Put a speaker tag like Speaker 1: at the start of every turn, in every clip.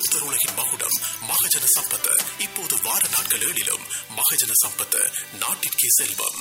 Speaker 1: லோக்தர் உலகின் மகுடம் மகஜன சம்பத் இப்போது வார நாட்கள் ஏழிலும் மகஜன சம்பத் நாட்டிற்கே செல்வம்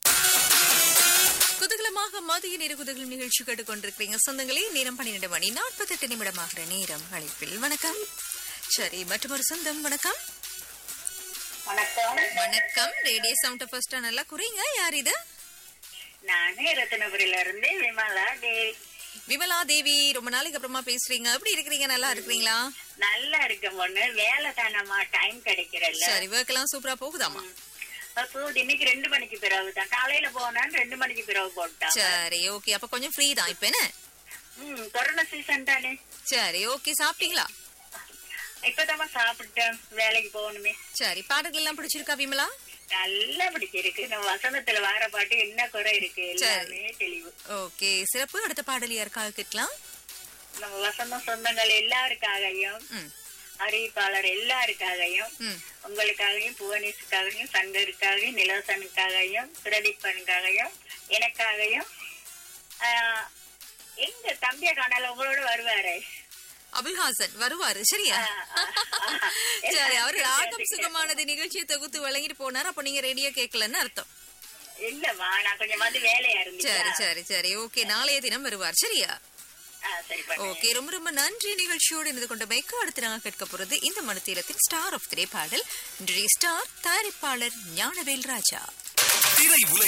Speaker 2: குதூகலமாக மதிய நேர குதூகலம் நிகழ்ச்சி கேட்டுக்கொண்டிருக்கிறீங்க சொந்தங்களே நேரம் பன்னிரண்டு மணி நாற்பத்தெட்டு நிமிடமாகிற நேரம் அழைப்பில் வணக்கம் சரி மற்றொரு சொந்தம் வணக்கம்
Speaker 3: வணக்கம்
Speaker 2: வணக்கம் ரேடியோ சவுண்ட் ஃபர்ஸ்டா நல்லா குறைங்க யார் இது
Speaker 3: நானே ரத்தனபுரியில இருந்து விமலா தேவி
Speaker 2: விமலா தேவி ரொம்ப நாளைக்கு அப்புறமா பேசுறீங்க எப்படி இருக்கிறீங்க நல்லா இருக்கிறீங்களா
Speaker 3: நல்லா இருக்க பொண்ணு வேலை தானம்மா டைம் கிடைக்கிறல்ல
Speaker 2: சரி ஒர்க் எல்லாம் சூப்பரா போகுதாமா
Speaker 3: அப்போ இன்னைக்கு ரெண்டு மணிக்கு பிறகு தான் காலையில போனான்னு ரெண்டு மணிக்கு பிறகு போட்டான்
Speaker 2: சரி ஓகே அப்ப கொஞ்சம் ஃப்ரீ தான் இப்ப என்ன
Speaker 3: ம் கொரோனா சீசன் தானே
Speaker 2: சரி ஓகே சாப்பிட்டீங்களா
Speaker 3: இப்பதான் சாப்பிட்டேன் வேலைக்கு போகணுமே
Speaker 2: சரி பாடல்கள் எல்லாம் பிடிச்சிருக்கா விமலா
Speaker 3: நல்லா பிடிச்சிருக்கு நம்ம வசந்தத்துல வார பாட்டு என்ன குறை இருக்கு எல்லாமே தெளிவு
Speaker 2: ஓகே சிறப்பு அடுத்த பாடல் யாருக்காக கேட்கலாம்
Speaker 3: நம்ம வசந்தம் சொந்தங்கள் எல்லாருக்காகவும்
Speaker 2: ம்
Speaker 3: அறிவிப்பாளர் எல்லாருக்காகவும்
Speaker 2: ம்
Speaker 3: உங்களுக்காகவும் புவனேஷுக்காகவும் சங்கருக்காகவும் நிலோசனுக்காகவும் பிரதீபனுக்காகவும் எனக்காகவும் ஆஹ், எங்க தம்பிய காணல உங்களோட வருவாரு
Speaker 2: அபுல்ஹாசன் வருவாரு சரியா சரி அவர் ராகம் சுகமானது நிகழ்ச்சியை தொகுத்து வழங்கிட்டு போனார் அப்ப நீங்க ரேடியோ கேட்கலன்னு அர்த்தம்
Speaker 3: இல்லம்மா நான் கொஞ்சம் வந்து வேலையா
Speaker 2: சரி
Speaker 3: இருந்துச்சு
Speaker 2: சரி சரி ஓகே நாளைய தினம் வருவார் சரியா
Speaker 3: சரி பண்ணு.
Speaker 2: ஓகே ரொம்ப ரொம்ப நன்றி நிகழ்ச்சியோடு இணைந்து கொண்ட மேற்கு அடுத்து நாங்க கேட்க போறது இந்த மனத்தீரத்தின் ஸ்டார் ஆஃப் திரை பாடல் இன்றைய ஸ்டார் தயாரிப்பாளர் ஞானவேல் ராஜா
Speaker 1: திரை உலகின்